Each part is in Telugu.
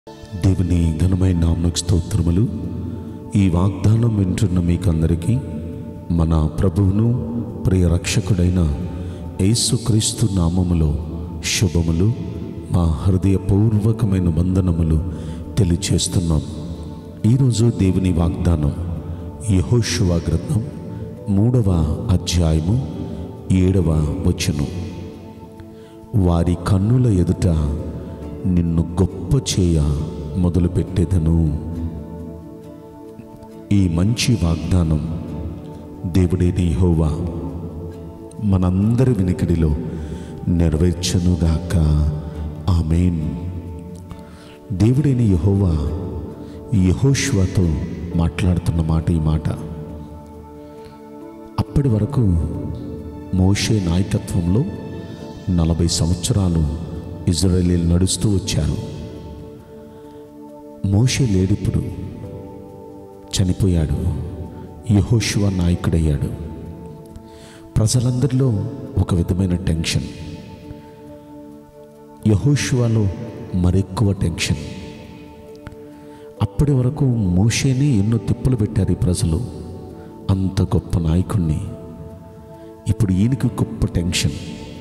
దేవుని ఘనమైన నామకు స్తోత్రములు ఈ వాగ్దానం వింటున్న మీకందరికీ మన ప్రభువును ప్రియ రక్షకుడైన యేసుక్రీస్తు నామములో శుభములు మా హృదయపూర్వకమైన వందనములు తెలియచేస్తున్నాం ఈరోజు దేవుని వాగ్దానం యహోశువ గ్రంథం మూడవ అధ్యాయము ఏడవ వచనం వారి కన్నుల ఎదుట నిన్ను గొప్ప చేయ మొదలుపెట్టేదను ఈ మంచి వాగ్దానం దేవుడైన యెహోవా మనందరి వినికిడిలో నెరవేర్చనుగాక ఆమెన్ దేవుడైన యెహోవా యహోష్వాతో మాట్లాడుతున్న మాట ఈ మాట అప్పటి వరకు మోషే నాయకత్వంలో నలభై సంవత్సరాలు ఇజ్రాయేలీలు నడుస్తూ వచ్చారు మోషే లేడిప్పుడు చనిపోయాడు యహోశివ నాయకుడయ్యాడు ప్రజలందరిలో ఒక విధమైన టెన్షన్ యహోశివలో మరెక్కువ టెన్షన్ అప్పటి వరకు మోషేనే ఎన్నో తిప్పలు పెట్టారు ఈ ప్రజలు అంత గొప్ప నాయకుణ్ణి ఇప్పుడు ఈయనకి గొప్ప టెన్షన్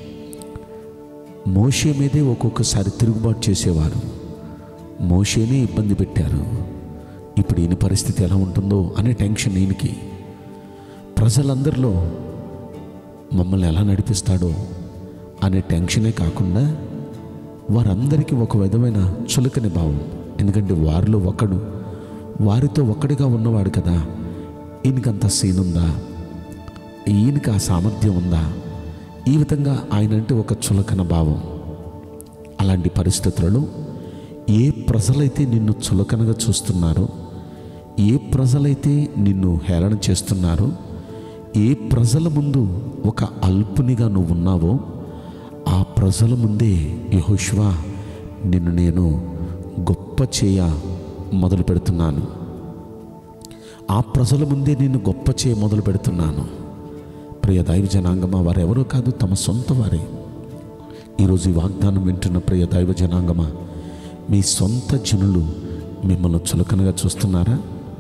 మోషే మీదే ఒక్కొక్కసారి తిరుగుబాటు చేసేవారు మోషేనే ఇబ్బంది పెట్టారు ఇప్పుడు ఈయన పరిస్థితి ఎలా ఉంటుందో అనే టెన్షన్ ఈయనకి ప్రజలందరిలో మమ్మల్ని ఎలా నడిపిస్తాడో అనే టెన్షనే కాకుండా వారందరికీ ఒక విధమైన చులకని భావం ఎందుకంటే వారిలో ఒకడు వారితో ఒక్కడిగా ఉన్నవాడు కదా ఈయనకంత సీన్ ఉందా ఈయనకి ఆ సామర్థ్యం ఉందా ఈ విధంగా ఆయన అంటే ఒక చులకన భావం అలాంటి పరిస్థితులలో ఏ ప్రజలైతే నిన్ను చులకనగా చూస్తున్నారో ఏ ప్రజలైతే నిన్ను హేళన చేస్తున్నారో ఏ ప్రజల ముందు ఒక అల్పునిగా నువ్వు ఉన్నావో ఆ ప్రజల ముందే యహోష్వా నిన్ను నేను గొప్ప చేయ మొదలు పెడుతున్నాను ఆ ప్రజల ముందే నిన్ను గొప్ప చేయ మొదలు పెడుతున్నాను ప్రియ దైవ జనాంగమా వారెవరో కాదు తమ సొంత వారే ఈరోజు ఈ వాగ్దానం వింటున్న ప్రియ దైవ జనాంగమా మీ సొంత జనులు మిమ్మల్ని చులకనగా చూస్తున్నారా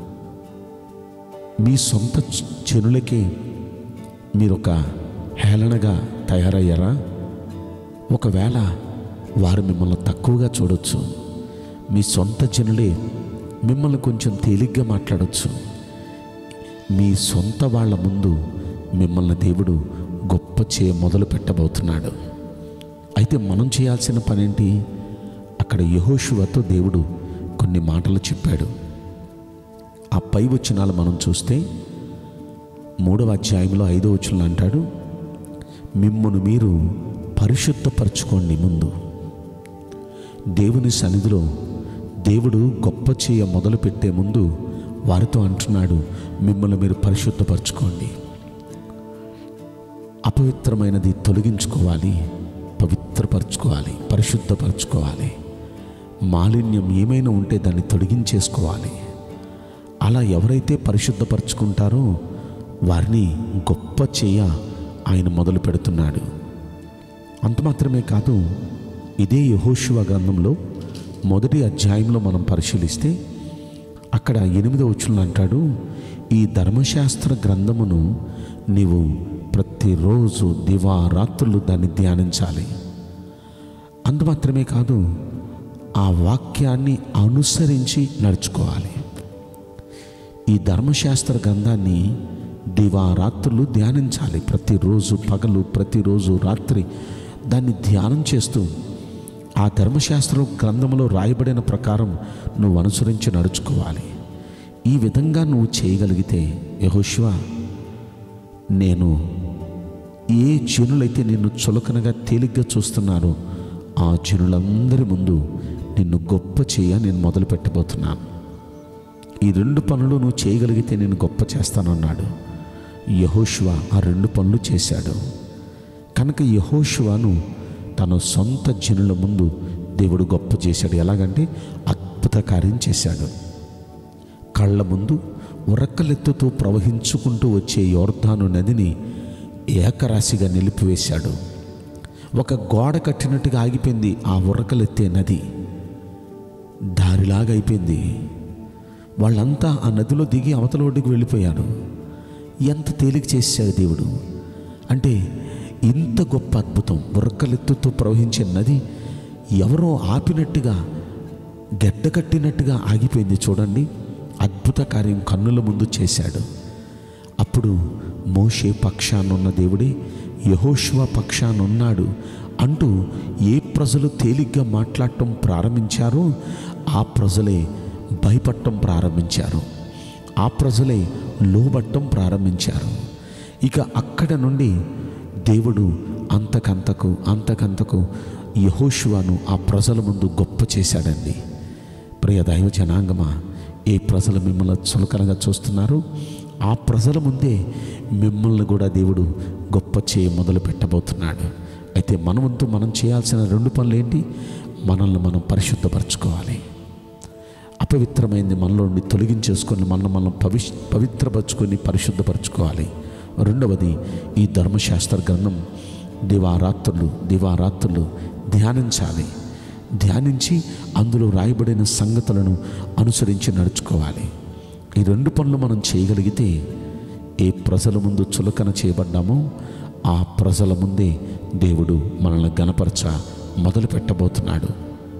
మీ సొంత జ- జనులకే మీరొక హేళనగా తయారయ్యారా ఒకవేళ వారు మిమ్మల్ని తక్కువగా చూడొచ్చు మీ సొంత జనులే మిమ్మల్ని కొంచెం తేలిగ్గా మాట్లాడొచ్చు మీ సొంత వాళ్ళ ముందు మిమ్మల్ని దేవుడు గొప్ప చేయ మొదలు పెట్టబోతున్నాడు అయితే మనం చేయాల్సిన పనేంటి అక్కడ యహోషువతో దేవుడు కొన్ని మాటలు చెప్పాడు ఆ పై వచనాలు మనం చూస్తే మూడవ అధ్యాయంలో ఐదో వచనంలో అంటాడు మిమ్మును మీరు పరిశుద్ధపరచుకోండి ముందు దేవుని సన్నిధిలో దేవుడు గొప్ప చేయ మొదలుపెట్టే ముందు వారితో అంటున్నాడు మిమ్మల్ని మీరు పరిశుద్ధపరచుకోండి అపవిత్రమైనది తొలగించుకోవాలి పవిత్రపరచుకోవాలి పరిశుద్ధపరచుకోవాలి మాలిన్యం ఏమైనా ఉంటే దాన్ని తొలగించేసుకోవాలి అలా ఎవరైతే పరిశుద్ధపరచుకుంటారో వారిని గొప్ప చేయ ఆయన మొదలు పెడుతున్నాడు అంత మాత్రమే కాదు ఇదే యహోశివ గ్రంథంలో మొదటి అధ్యాయంలో మనం పరిశీలిస్తే అక్కడ ఎనిమిదో వచ్చులు అంటాడు ఈ ధర్మశాస్త్ర గ్రంథమును నీవు ప్రతిరోజు దివారాత్రులు దాన్ని ధ్యానించాలి అంత మాత్రమే కాదు ఆ వాక్యాన్ని అనుసరించి నడుచుకోవాలి ఈ ధర్మశాస్త్ర గ్రంథాన్ని దివారాత్రులు ధ్యానించాలి ప్రతిరోజు పగలు ప్రతిరోజు రాత్రి దాన్ని ధ్యానం చేస్తూ ఆ ధర్మశాస్త్రం గ్రంథంలో రాయబడిన ప్రకారం నువ్వు అనుసరించి నడుచుకోవాలి ఈ విధంగా నువ్వు చేయగలిగితే యహోశివ నేను ఏ జనులైతే నిన్ను చులకనగా తేలిగ్గా చూస్తున్నారో ఆ జనులందరి ముందు నిన్ను గొప్ప చేయ నేను మొదలు పెట్టబోతున్నాను ఈ రెండు పనులు నువ్వు చేయగలిగితే నేను గొప్ప చేస్తానన్నాడు యహోశివ ఆ రెండు పనులు చేశాడు కనుక యహోశివను తన సొంత జనుల ముందు దేవుడు గొప్ప చేశాడు ఎలాగంటే అద్భుత కార్యం చేశాడు కళ్ళ ముందు ఉరక్కలెత్తుతో ప్రవహించుకుంటూ వచ్చే యోర్ధాను నదిని ఏకరాశిగా నిలిపివేశాడు ఒక గోడ కట్టినట్టుగా ఆగిపోయింది ఆ ఉరకలెత్తే నది దారిలాగా అయిపోయింది వాళ్ళంతా ఆ నదిలో దిగి అవతల ఒడ్డుకు వెళ్ళిపోయారు ఎంత తేలిక చేశాడు దేవుడు అంటే ఇంత గొప్ప అద్భుతం ఉరకలెత్తుతో ప్రవహించే నది ఎవరో ఆపినట్టుగా గడ్డ కట్టినట్టుగా ఆగిపోయింది చూడండి అద్భుత కార్యం కన్నుల ముందు చేశాడు అప్పుడు మోషే పక్షానున్న దేవుడే యహోష్వ పక్షానున్నాడు అంటూ ఏ ప్రజలు తేలిగ్గా మాట్లాడటం ప్రారంభించారో ఆ ప్రజలే భయపడటం ప్రారంభించారు ఆ ప్రజలే లోబట్టం ప్రారంభించారు ఇక అక్కడ నుండి దేవుడు అంతకంతకు అంతకంతకు యహోషువాను ఆ ప్రజల ముందు గొప్ప చేశాడండి ప్రియ దైవ జనాంగమా ఏ ప్రజలు మిమ్మల్ని చులకనగా చూస్తున్నారు ఆ ప్రజల ముందే మిమ్మల్ని కూడా దేవుడు గొప్ప చేయ మొదలు పెట్టబోతున్నాడు అయితే మన వంతు మనం చేయాల్సిన రెండు పనులు ఏంటి మనల్ని మనం పరిశుద్ధపరచుకోవాలి అపవిత్రమైంది మనలో నుండి తొలగించేసుకొని మనం మనం పవి పవిత్రపరచుకొని పరిశుద్ధపరచుకోవాలి రెండవది ఈ ధర్మశాస్త్ర గ్రంథం దివారాత్రులు దివారాత్రులు ధ్యానించాలి ధ్యానించి అందులో రాయబడిన సంగతులను అనుసరించి నడుచుకోవాలి ఈ రెండు పనులు మనం చేయగలిగితే ఏ ప్రజల ముందు చులకన చేయబడ్డామో ఆ ప్రజల ముందే దేవుడు మనల్ని గనపరచ మొదలు పెట్టబోతున్నాడు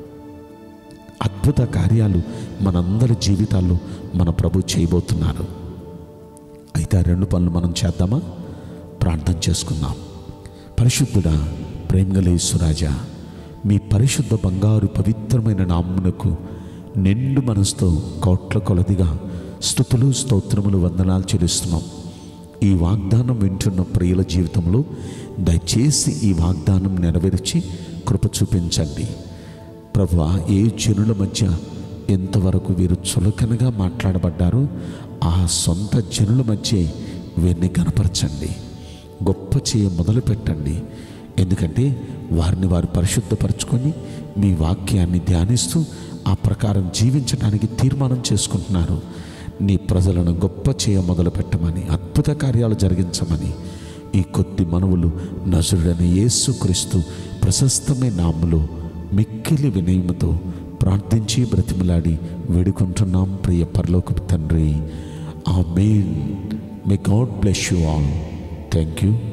అద్భుత కార్యాలు మనందరి జీవితాల్లో మన ప్రభు చేయబోతున్నారు అయితే ఆ రెండు పనులు మనం చేద్దామా ప్రార్థన చేసుకుందాం పరిశుద్ధుడా ప్రేమగలేశ్వరాజా మీ పరిశుద్ధ బంగారు పవిత్రమైన నామ్మునకు నిండు మనసుతో కోట్ల కొలదిగా స్థుతులు స్తోత్రములు వందనాలు చెల్లిస్తున్నాం ఈ వాగ్దానం వింటున్న ప్రియుల జీవితంలో దయచేసి ఈ వాగ్దానం నెరవేర్చి కృప చూపించండి ప్రభు ఏ జనుల మధ్య ఎంతవరకు వీరు చులకనగా మాట్లాడబడ్డారో ఆ సొంత జనుల మధ్య వీరిని కనపరచండి గొప్ప చేయ మొదలు పెట్టండి ఎందుకంటే వారిని వారు పరిశుద్ధపరచుకొని మీ వాక్యాన్ని ధ్యానిస్తూ ఆ ప్రకారం జీవించడానికి తీర్మానం చేసుకుంటున్నారు నీ ప్రజలను గొప్ప చేయ మొదలు పెట్టమని అద్భుత కార్యాలు జరిగించమని ఈ కొద్ది మనవులు నజరుడైన యేసుక్రీస్తు ప్రశస్తమైన నామములో మిక్కిలి వినయముతో ప్రార్థించి బ్రతిమలాడి వేడుకుంటున్నాం ప్రియ పరలోకపు తండ్రి amen may God bless you all thank you